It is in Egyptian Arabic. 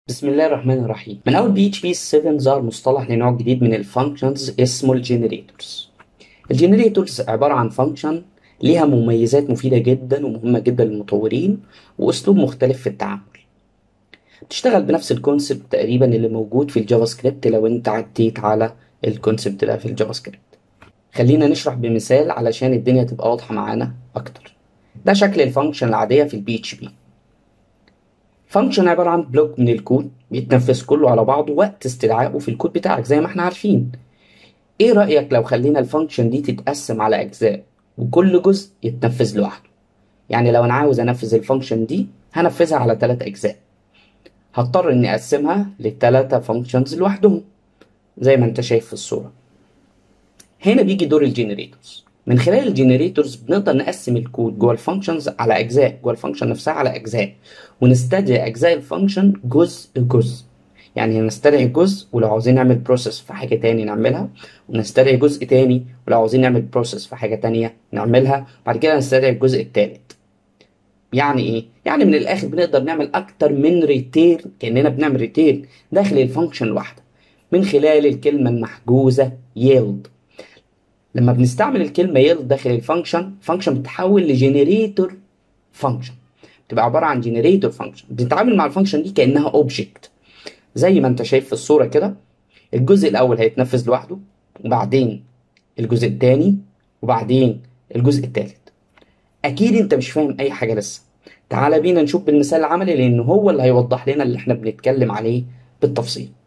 بسم الله الرحمن الرحيم من اول بي اتش بي 7 ظهر مصطلح لنوع جديد من الفانكشنز اسمه الجنريتورز الجنريتورز عباره عن فانكشن ليها مميزات مفيده جدا ومهمه جدا للمطورين واسلوب مختلف في التعامل بتشتغل بنفس الكونسبت تقريبا اللي موجود في الجافا سكريبت لو انت عديت على الكونسبت ده في الجافا سكريبت خلينا نشرح بمثال علشان الدنيا تبقى واضحه معانا اكتر ده شكل الفانكشن العاديه في البي اتش بي فانكشن عبارة عن بلوك من الكود بيتنفذ كله على بعضه وقت استدعائه في الكود بتاعك زي ما احنا عارفين ايه رأيك لو خلينا الفانكشن دي تتقسم على اجزاء وكل جزء يتنفذ لوحده يعني لو انا عاوز انفذ الفانكشن دي هنفذها على ثلاث اجزاء هضطر اني اقسمها لثلاثة فانكشنز لوحدهم زي ما انت شايف في الصورة هنا بيجي دور الجنريتورز من خلال الجنريتورز بنقدر نقسم الكود جوه الفانكشنز على اجزاء جوه الفانكشن نفسها على اجزاء ونستدعي اجزاء الفانكشن جزء جزء يعني نستدعي جزء ولو عاوزين نعمل بروسيس في حاجه تاني نعملها ونستدعي جزء تاني ولو عاوزين نعمل بروسيس في حاجه تانية نعملها بعد كده نستدعي الجزء التالت يعني ايه يعني من الاخر بنقدر نعمل اكتر من ريتير كاننا بنعمل ريتير داخل الفانكشن الواحده من خلال الكلمه المحجوزه yield لما بنستعمل الكلمة يلد داخل الفانكشن فانكشن بتتحول لجنريتور فانكشن بتبقى عبارة عن جنريتور فانكشن بتتعامل مع الفانكشن دي كأنها اوبجكت زي ما انت شايف في الصورة كده الجزء الأول هيتنفذ لوحده وبعدين الجزء الثاني وبعدين الجزء الثالث أكيد أنت مش فاهم أي حاجة لسه تعال بينا نشوف بالمثال العملي لأن هو اللي هيوضح لنا اللي احنا بنتكلم عليه بالتفصيل